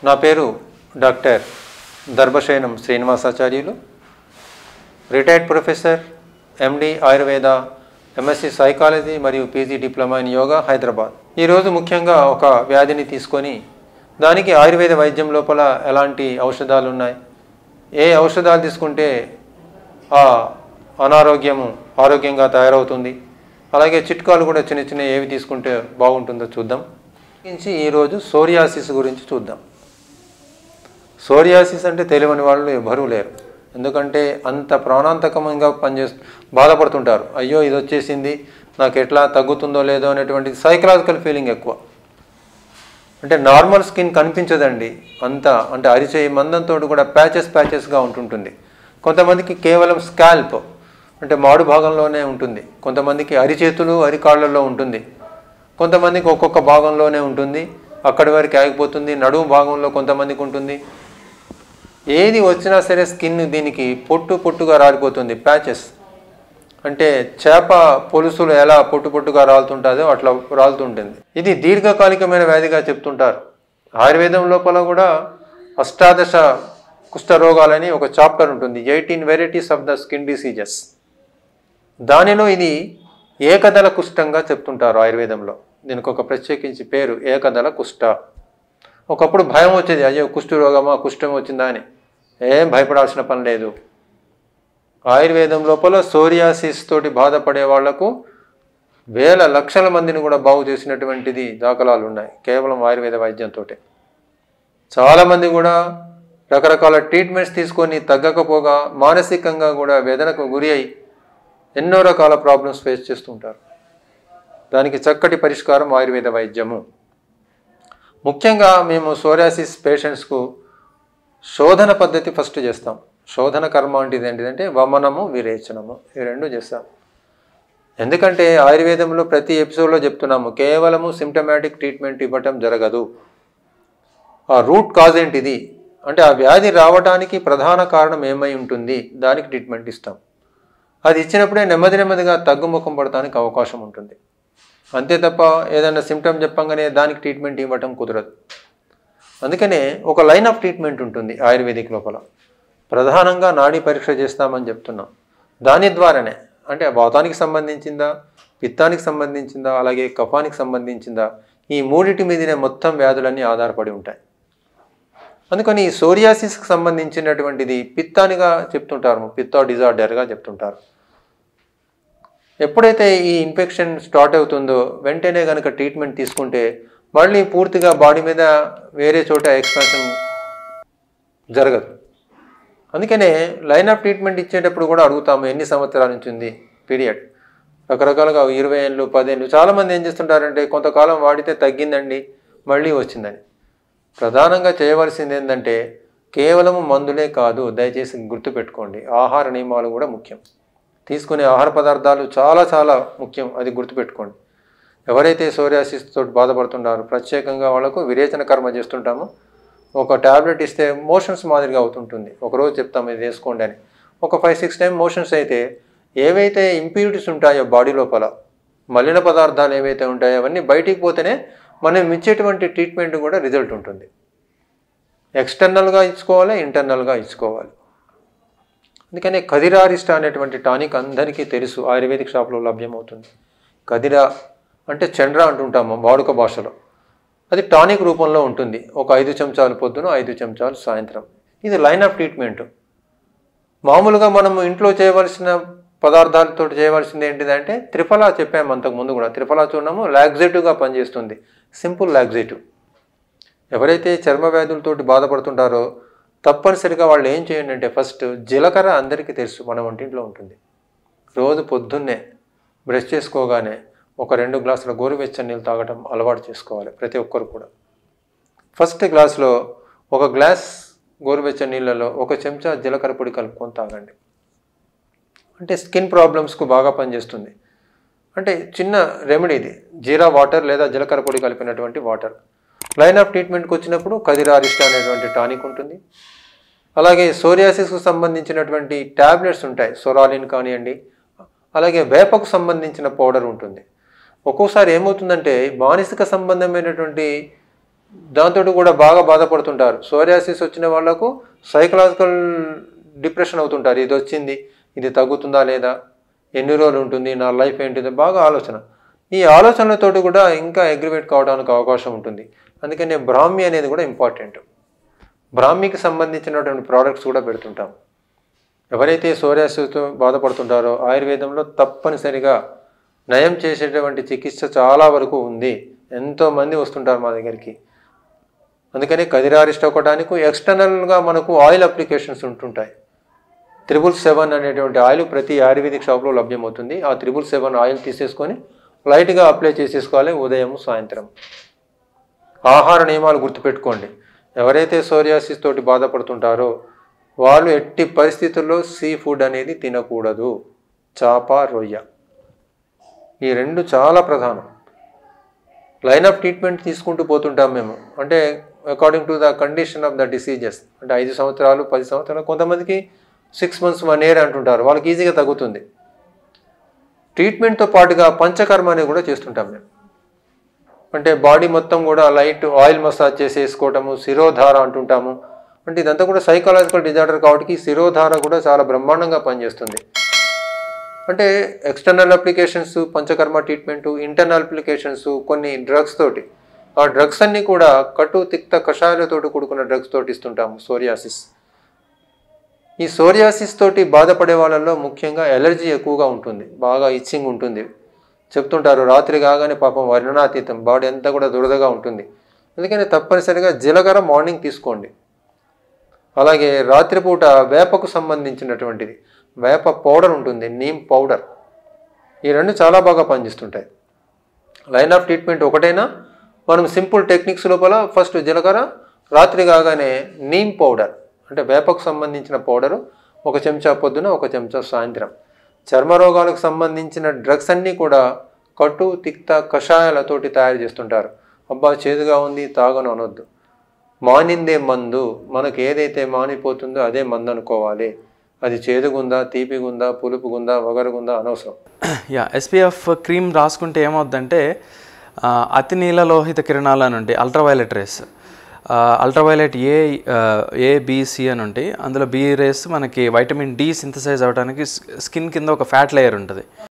నా పేరు doctor Darbhashayanam Srinivasacharyulu retired professor MD Ayurveda MSc psychology మరియు PG diploma in yoga Hyderabad ఈరోజు ముఖ్యంగా ఒక వ్యాధిని తీసుకొని దానికి ఆయుర్వేద వైద్యం లోపల ఎలాంటి ఔషధాలు ఉన్నాయి ఏ ఔషధాలు తీసుకుంటే ఆ అనారోగ్యము ఆరోగ్యంగా తయారవుతుంది అలాగే చిట్కాలు కూడా చిన్న చిన్న ఏవి తీసుకుంటే బాగుంటుందో చూద్దాం నుంచి ఈరోజు సోరియాసిస్ గురించి చూద్దాం సోరియాసిస్ అంటే తెలియని వాళ్ళు ఎవరూ లేరు ఎందుకంటే అంత ప్రాణాంతకంగా పనిచేస్తూ బాధపడుతుంటారు అయ్యో ఇది వచ్చేసింది నాకు ఎట్లా తగ్గుతుందో లేదో అనేటువంటి సైకలాజికల్ ఫీలింగ్ ఎక్కువ అంటే నార్మల్ స్కిన్ కనిపించదండి అంతా అంటే అరిచేయి మందంతో కూడా ప్యాచెస్ ప్యాచెస్గా ఉంటుంటుంది కొంతమందికి కేవలం స్కాల్ప్ అంటే మాడు భాగంలోనే ఉంటుంది కొంతమందికి అరిచేతులు అరికాళ్ళల్లో ఉంటుంది కొంతమందికి ఒక్కొక్క భాగంలోనే ఉంటుంది అక్కడి వరకు ఆగిపోతుంది నడుము భాగంలో కొంతమందికి ఉంటుంది ఏది వచ్చినా సరే స్కిన్ దీనికి పొట్టు పొట్టుగా రాలిపోతుంది ప్యాచెస్ అంటే చేప పొలుసులు ఎలా పొట్టు పొట్టుగా రాలుతుంటుందో అట్లా రాలుతుంటుంది ఇది దీర్ఘకాలికమైన వ్యాధిగా చెప్తుంటారు ఆయుర్వేదం లోపల కూడా అష్టాదశ కుష్ఠరోగాలని ఒక చాప్టర్ ఉంటుంది eighteen varieties of the skin diseases దానిలో ఇది ఏకదళ కుష్టంగా చెప్తుంటారు ఆయుర్వేదంలో దీనికి ఒక ప్రత్యేకించి పేరు ఏకదళ కుష్ట ఒకప్పుడు భయం వచ్చేది అయ్యో కుష్టు రోగమా కుష్టం వచ్చిందా అని ఏం భయపడాల్సిన పని లేదు ఆయుర్వేదం లోపల సోరియాసిస్ తోటి బాధపడే వాళ్లకు వేల లక్షల మందిని కూడా బాగు చేసినటువంటిది దాఖలాలు ఉన్నాయి కేవలం ఆయుర్వేద వైద్యంతో చాలామంది కూడా రకరకాల ట్రీట్మెంట్స్ తీసుకొని తగ్గకపోగా మానసికంగా కూడా వేదనకు గురి అయి ఎన్నో రకాల ప్రాబ్లమ్స్ ఫేస్ చేస్తుంటారు దానికి చక్కటి పరిష్కారం ఆయుర్వేద వైద్యము ముఖ్యంగా మేము సోరియాసిస్ పేషెంట్స్కు శోధన పద్ధతి ఫస్ట్ చేస్తాం శోధన కర్మ అంటే ఏంటిదంటే వమనము విరేచనము ఈ రెండు చేస్తాం ఎందుకంటే ఆయుర్వేదంలో ప్రతి ఎపిసోడ్లో చెప్తున్నాము కేవలము సిమ్టమాటిక్ ట్రీట్మెంట్ ఇవ్వటం జరగదు ఆ రూట్ కాజ్ ఏంటిది అంటే ఆ వ్యాధి రావడానికి ప్రధాన కారణం ఏమై ఉంటుంది దానికి ట్రీట్మెంట్ ఇస్తాం అది ఇచ్చినప్పుడే నెమ్మది నెమ్మదిగా తగ్గుముఖం పడటానికి అవకాశం ఉంటుంది అంతే తప్ప ఏదైనా సిమ్టమ్ చెప్పంగానే దానికి ట్రీట్మెంట్ ఇవ్వటం కుదరదు అందుకనే ఒక లైన్ ఆఫ్ ట్రీట్మెంట్ ఉంటుంది ఆయుర్వేదిక్ లోపల ప్రధానంగా నాడీ పరీక్ష చేస్తామని చెప్తున్నాం దాని ద్వారానే అంటే వాతానికి సంబంధించిందా పిత్తానికి సంబంధించిందా అలాగే కఫానికి సంబంధించిందా ఈ మూడిటి మీదనే మొత్తం వ్యాధులన్నీ ఆధారపడి ఉంటాయి అందుకని ఈ సోరియాసిస్కి సంబంధించినటువంటిది పిత్తానిగా చెప్తుంటారు పిత్తా డిజార్డర్గా చెప్తుంటారు ఎప్పుడైతే ఈ ఇన్ఫెక్షన్ స్టార్ట్ అవుతుందో వెంటనే కనుక ట్రీట్మెంట్ తీసుకుంటే మళ్ళీ పూర్తిగా బాడీ మీద వేరే చోట ఎక్స్పాన్షన్ జరగదు అందుకనే లైన్ ఆఫ్ ట్రీట్మెంట్ ఇచ్చేటప్పుడు కూడా అడుగుతాము ఎన్ని సంవత్సరాల నుంచి ఉంది పీరియడ్ రకరకాలుగా ఇరవై ఏళ్ళు పదేళ్ళు చాలామంది ఏం చేస్తుంటారంటే కొంతకాలం వాడితే తగ్గిందండి మళ్ళీ వచ్చిందని ప్రధానంగా చేయవలసింది ఏంటంటే కేవలం మందులే కాదు దయచేసి గుర్తుపెట్టుకోండి ఆహార నియమాలు కూడా ముఖ్యం తీసుకునే ఆహార పదార్థాలు చాలా చాలా ముఖ్యం అది గుర్తుపెట్టుకోండి ఎవరైతే సోరియాసిస్ తోటి బాధపడుతున్నారో ప్రత్యేకంగా వాళ్ళకు విరేచన కర్మ చేస్తుంటామో ఒక ట్యాబ్లెట్ ఇస్తే మోషన్స్ మాదిరిగా అవుతుంటుంది ఒకరోజు చెప్తాం ఇది వేసుకోండి అని ఒక ఫైవ్ సిక్స్ టైం మోషన్స్ అయితే ఏవైతే ఇంప్యూరిటీస్ ఉంటాయో బాడీ లోపల మలిన పదార్థాలు ఏవైతే ఉంటాయో అవన్నీ బయటికి పోతేనే మనం ఇచ్చేటువంటి ట్రీట్మెంట్ కూడా రిజల్ట్ ఉంటుంది ఎక్స్టర్నల్గా ఇచ్చుకోవాలి ఇంటర్నల్గా ఇచ్చుకోవాలి అందుకనే కదిరారిష్ట అనేటువంటి టానిక్ అందరికీ తెలుసు ఆయుర్వేదిక్ షాప్లో లభ్యమవుతుంది కదిరా అంటే చండ్ర అంటుంటాము వాడుక భాషలో అది టానిక్ రూపంలో ఉంటుంది ఒక ఐదు చెంచాలు పొద్దున ఐదు చెంచాలు సాయంత్రం ఇది లైన్ ఆఫ్ ట్రీట్మెంట్ మామూలుగా మనము ఇంట్లో చేయవలసిన పదార్థాలతో చేయవలసింది ఏంటిదంటే త్రిఫలా చెప్పాము అంతకు ముందు కూడా త్రిఫలా చూడము లాగ్జేటివ్గా పనిచేస్తుంది సింపుల్ లాగ్జేటివ్ ఎవరైతే చర్మ వ్యాధులతోటి బాధపడుతుంటారో తప్పనిసరిగా వాళ్ళు ఏం చేయండి అంటే ఫస్ట్ జీలకర్ర అందరికీ తెలుసు మన వంటింట్లో ఉంటుంది రోజు పొద్దున్నే బ్రష్ చేసుకోగానే ఒక రెండు గ్లాసుల గోరువెచ్చని నీళ్ళు తాగటం అలవాటు చేసుకోవాలి ప్రతి ఒక్కరు కూడా ఫస్ట్ గ్లాస్లో ఒక గ్లాస్ గోరువెచ్చని నీళ్ళలో ఒక చెంచా జీలకర్ర పొడి కలుపుకొని తాగండి అంటే స్కిన్ ప్రాబ్లమ్స్కు బాగా పనిచేస్తుంది అంటే చిన్న రెమెడీ ఇది జీరా వాటర్ లేదా జీలకర్ర పొడి కలిపినటువంటి వాటర్ లైన్ ఆఫ్ ట్రీట్మెంట్కి వచ్చినప్పుడు కదిరారిష్ట అనేటువంటి టానిక్ ఉంటుంది అలాగే సోరియాసిస్కు సంబంధించినటువంటి ట్యాబ్లెట్స్ ఉంటాయి సొరాలిన్ కానివ్వండి అలాగే వేపకు సంబంధించిన పౌడర్ ఉంటుంది ఒక్కోసారి ఏమవుతుందంటే మానసిక సంబంధమైనటువంటి దాంతో కూడా బాగా బాధపడుతుంటారు సోరియాసిస్ వచ్చిన వాళ్ళకు సైకలాజికల్ డిప్రెషన్ అవుతుంటారు ఇది వచ్చింది ఇది తగ్గుతుందా లేదా ఎన్ని రోజులు ఉంటుంది నా లైఫ్ ఏంటిది బాగా ఆలోచన ఈ ఆలోచనలతోటి కూడా ఇంకా అగ్రివేట్ కావడానికి అవకాశం ఉంటుంది అందుకనే బ్రాహ్మి అనేది కూడా ఇంపార్టెంట్ బ్రాహ్మికి సంబంధించినటువంటి ప్రోడక్ట్స్ కూడా పెడుతుంటాం ఎవరైతే సోరియాసిస్తో బాధపడుతుంటారో ఆయుర్వేదంలో తప్పనిసరిగా నయం చేసేటువంటి చికిత్స చాలా వరకు ఉంది ఎంతోమంది వస్తుంటారు మా దగ్గరికి అందుకని కదిరారిష్టొకటానికి ఎక్స్టర్నల్గా మనకు ఆయిల్ అప్లికేషన్స్ ఉంటుంటాయి త్రిబుల్ సెవెన్ అనేటువంటి ఆయిల్ ప్రతి ఆయుర్వేదిక్ షాప్లో లభ్యమవుతుంది ఆ త్రిబుల్ సెవెన్ ఆయిల్ తీసేసుకొని లైట్గా అప్లై చేసేసుకోవాలి ఉదయం సాయంత్రం ఆహార నియమాలు గుర్తుపెట్టుకోండి ఎవరైతే సోరియాసిస్ తోటి బాధపడుతుంటారో వాళ్ళు ఎట్టి పరిస్థితుల్లో సీ ఫుడ్ అనేది తినకూడదు చాప రొయ్య ఈ రెండు చాలా ప్రధానం లైన్ ఆఫ్ ట్రీట్మెంట్ తీసుకుంటూ పోతుంటాం మేము అంటే according to the condition of the diseases అంటే ఐదు సంవత్సరాలు పది సంవత్సరాలు కొంతమందికి సిక్స్ మంత్స్ వన్ ఇయర్ అంటుంటారు వాళ్ళకి ఈజీగా తగ్గుతుంది ట్రీట్మెంట్తో పాటుగా పంచకర్మ అనేది కూడా చేస్తుంటాం మేము అంటే బాడీ మొత్తం కూడా లైట్ ఆయిల్ మసాజ్ చేసేసుకోవటము శిరోధార అంటుంటాము అంటే ఇదంతా కూడా సైకలాజికల్ డిజార్డర్ కాబట్టి శిరోధార కూడా చాలా బ్రహ్మాండంగా పనిచేస్తుంది అంటే external applications Panchakarma treatment internal applications కొన్ని డ్రగ్స్ తోటి ఆ డ్రగ్స్ అన్నీ కూడా కటు తిక్త కషాయాలతోటి కూడుకున్న డ్రగ్స్ తోటి ఇస్తుంటాము సోరియాసిస్ ఈ సోరియాసిస్ తోటి బాధపడే వాళ్ళల్లో ముఖ్యంగా ఎలర్జీ ఎక్కువగా ఉంటుంది బాగా ఇచ్చింగ్ ఉంటుంది చెప్తుంటారు రాత్రి కాగానే పాపం వర్ణనాతీతం బాడీ అంతా కూడా దురదగా ఉంటుంది అందుకని తప్పనిసరిగా జీలకర్ర మార్నింగ్ తీసుకోండి అలాగే రాత్రిపూట వేపకు సంబంధించినటువంటిది వేప పౌడర్ ఉంటుంది నీమ్ పౌడర్ ఈ రెండు చాలా బాగా పనిచేస్తుంటాయి లైన్ ఆఫ్ ట్రీట్మెంట్ ఒకటైనా మనం సింపుల్ టెక్నిక్స్ లోపల ఫస్ట్ జీలకర్ర రాత్రి కాగానే నీమ్ పౌడర్ అంటే వేపకు సంబంధించిన పౌడరు ఒక చెంచా పొద్దున ఒక చెంచా సాయంత్రం చర్మ రోగాలకు సంబంధించిన డ్రగ్స్ అన్నీ కూడా కట్టు తిక్త కషాయాలతోటి తయారు చేస్తుంటారు అబ్బా చేదుగా ఉంది తాగను అనొద్దు మానిందే మందు మనకు ఏదైతే మానిపోతుందో అదే మందు అనుకోవాలి అది చేదుగుందా తీపిగుందా పులుపుగుందా వగరుగుందా అనవసరం యా ఎస్పీఎఫ్ క్రీమ్ రాసుకుంటే ఏమవుద్దంటే ఆ, అతి నీలలోహిత కిరణాలు అని ఉంటాయి ultraviolet rays ultraviolet A A BC అని ఉంటాయి అందులో బి రేస్ మనకి వైటమిన్ డి సింథసైజ్ అవ్వడానికి స్కిన్ కింద ఒక ఫ్యాట్ లేయర్ ఉంటుంది